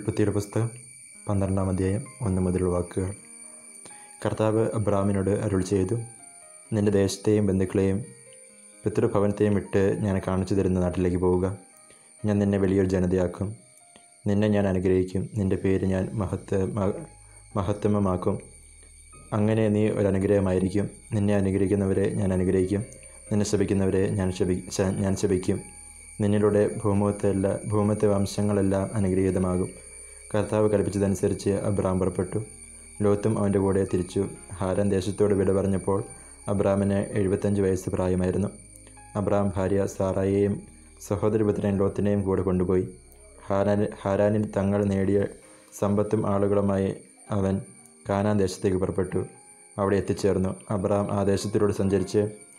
ഉൽപ്പത്തിയുടെ പുസ്തകം പന്ത്രണ്ടാം അധ്യായം ഒന്ന് മുതലുള്ള വാക്കുകൾ കർത്താവ് അബ്രാമിനോട് അരുൾ ചെയ്തു നിന്റെ ദേശത്തെയും ബന്ധുക്കളെയും പിതൃഭവനത്തെയും വിട്ട് ഞാൻ കാണിച്ചു തരുന്ന നാട്ടിലേക്ക് പോവുക ഞാൻ നിന്നെ വലിയൊരു ജനതയാക്കും നിന്നെ ഞാൻ അനുഗ്രഹിക്കും നിന്റെ പേര് ഞാൻ മഹത്വ മഹത്വമാക്കും അങ്ങനെ നീ ഒരു അനുഗ്രഹമായിരിക്കും നിന്നെ അനുഗ്രഹിക്കുന്നവരെ ഞാൻ അനുഗ്രഹിക്കും നിന്നെ ശപിക്കുന്നവരെ ഞാൻ ശപി ശ- ഞാൻ ശപിക്കും നിന്നിലൂടെ ഭൂമുഖത്തെ എല്ലാ ഭൂമത്തെ വംശങ്ങളെല്ലാം അനുഗ്രഹീതമാകും കർത്താവ് കൽപ്പിച്ചതനുസരിച്ച് അബ്രാം പുറപ്പെട്ടു ലോത്തും അവൻ്റെ കൂടെ തിരിച്ചു ഹാരൻ ദേശത്തോട് വിട പറഞ്ഞപ്പോൾ അബ്രാമിന് എഴുപത്തഞ്ച് വയസ്സ് പ്രായമായിരുന്നു അബ്രാം ഭാര്യ സാറായെയും സഹോദരപുത്രൻ ലോത്തിനെയും കൂടെ കൊണ്ടുപോയി ഹാരാൻ ഹാരാനിൽ തങ്ങൾ നേടിയ സമ്പത്തും ആളുകളുമായി അവൻ കാനാൻ ദേശത്തേക്ക് പുറപ്പെട്ടു അവിടെ എത്തിച്ചേർന്നു അബ്രാം ആ ദേശത്തിലൂടെ സഞ്ചരിച്ച്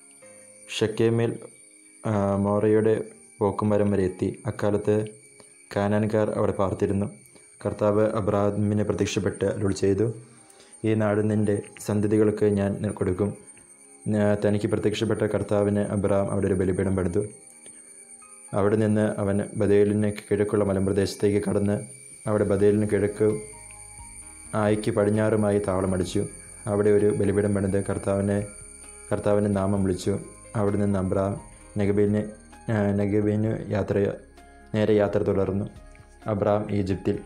ഷക്കേമിൽ ആ, മോറയുടെ പോക്കുമരം വരെ എത്തി അക്കാലത്ത് കാനാൻകാർ അവിടെ പാർത്തിരുന്നു കർത്താവ് അബ്രാമിനെ പ്രത്യക്ഷപ്പെട്ട് അരുൾ ചെയ്തു ഈ നാട് നിൻ്റെ സന്തതികൾക്ക് ഞാൻ നി- കൊടുക്കും ഞാ- തനിക്ക് പ്രത്യക്ഷപ്പെട്ട കർത്താവിന് അബ്രാം അവിടെ ഒരു ബലിപീഠം പണിതു അവിടെ നിന്ന് അവൻ ബദേലിന് കിഴക്കുള്ള മലമ്പ്രദേശത്തേക്ക് കടന്ന് അവിടെ ബദേലിന് കിഴക്ക് ആയിക്ക് പടിഞ്ഞാറുമായി താവളമടിച്ചു അവിടെ ഒരു ബലിപീഠം പണിത് കർത്താവിനെ കർത്താവിൻ്റെ നാമം വിളിച്ചു അവിടെ നിന്ന് അബ്രാം നെഗബീന് നെഗബീന് യാത്ര നേരെ യാത്ര തുടർന്നു അബ്രാം ഈജിപ്തിൽ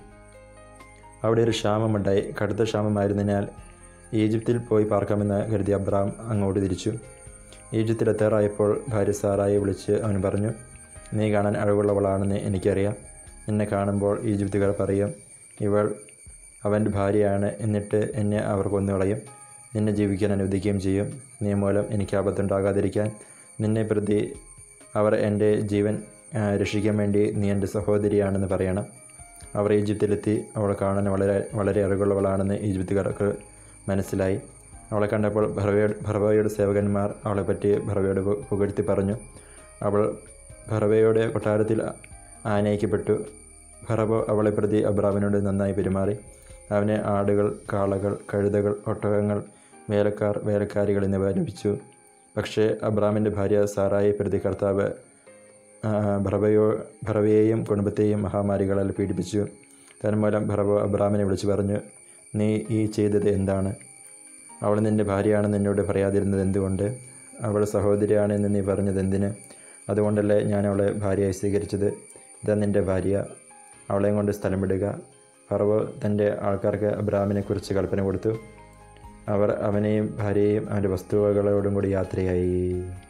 അവിടെ ഒരു ക്ഷാമമുണ്ടായി കടുത്ത ക്ഷാമമായിരുന്നതിനാൽ ഈജിപ്തിൽ പോയി പാർക്കാമെന്ന് കരുതി അബ്രാം അങ്ങോട്ട് തിരിച്ചു ഈജിപ്തിലെത്താറായപ്പോൾ ഭാര്യ സാറായെ വിളിച്ച് അവൻ പറഞ്ഞു നീ കാണാൻ അഴകുള്ളവളാണെന്ന് എനിക്കറിയാം നിന്നെ കാണുമ്പോൾ ഈജിപ്തുകാർ പറയും ഇവൾ അവൻ്റെ ഭാര്യയാണ് എന്നിട്ട് എന്നെ അവർ കൊന്നുകളയും നിന്നെ ജീവിക്കാൻ അനുവദിക്കുകയും ചെയ്യും നീ മൂലം എനിക്ക് ആപത്തുണ്ടാകാതിരിക്കാൻ നിന്നെ പ്രതി അവർ എൻ്റെ ജീവൻ ആ, രക്ഷിക്കാൻ വേണ്ടി നീ എൻ്റെ സഹോദരിയാണെന്ന് പറയണം അവർ ഈജിപ്തിലെത്തി അവളെ കാണാൻ വളരെ വളരെ അറിവുള്ളവളാണെന്ന് ഈജിപ്തുകാർക്ക് മനസ്സിലായി അവളെ കണ്ടപ്പോൾ ഭർവയുടെ ഭർവയുടെ സേവകന്മാർ അവളെപ്പറ്റി ഭർവയോട് പു- പുകഴ്ത്തി പറഞ്ഞു അവൾ ഭർവയുടെ കൊട്ടാരത്തിൽ ആനയിക്കപ്പെട്ടു ഭർവ അവളെ പ്രതി അബ്രാമിനോട് നന്നായി പെരുമാറി അവന് ആടുകൾ കാളകൾ കഴുതകൾ ഒട്ടകങ്ങൾ വേലക്കാർ വേലക്കാരികൾ എന്നിവ ലഭിച്ചു പക്ഷേ അബ്രാമിൻ്റെ ഭാര്യ സാറായി പ്രതി കർത്താവ് ആ, ഭർവയോ ഭർവയെയും കുടുംബത്തെയും മഹാമാരികളാൽ പീഡിപ്പിച്ചു തന്മൂലം ഭർവ അബ്രാമിനെ വിളിച്ചു പറഞ്ഞു നീ ഈ ചെയ്തത് എന്താണ് അവൾ നിൻ്റെ ഭാര്യയാണെന്ന് എന്നോട് പറയാതിരുന്നത് എന്തുകൊണ്ട് അവൾ സഹോദരിയാണെന്ന് നീ പറഞ്ഞത് എന്തിന് അതുകൊണ്ടല്ലേ ഞാൻ അവളെ ഭാര്യയായി സ്വീകരിച്ചത് ഇതാ നിൻ്റെ ഭാര്യ അവളെയും കൊണ്ട് സ്ഥലം വിടുക ഫറവോ തൻ്റെ ആൾക്കാർക്ക് അബ്രാമിനെക്കുറിച്ച് കൽപ്പന കൊടുത്തു അവർ അവനെയും ഭാര്യയെയും അവൻ്റെ വസ്തുവകളോടും കൂടി യാത്രയായി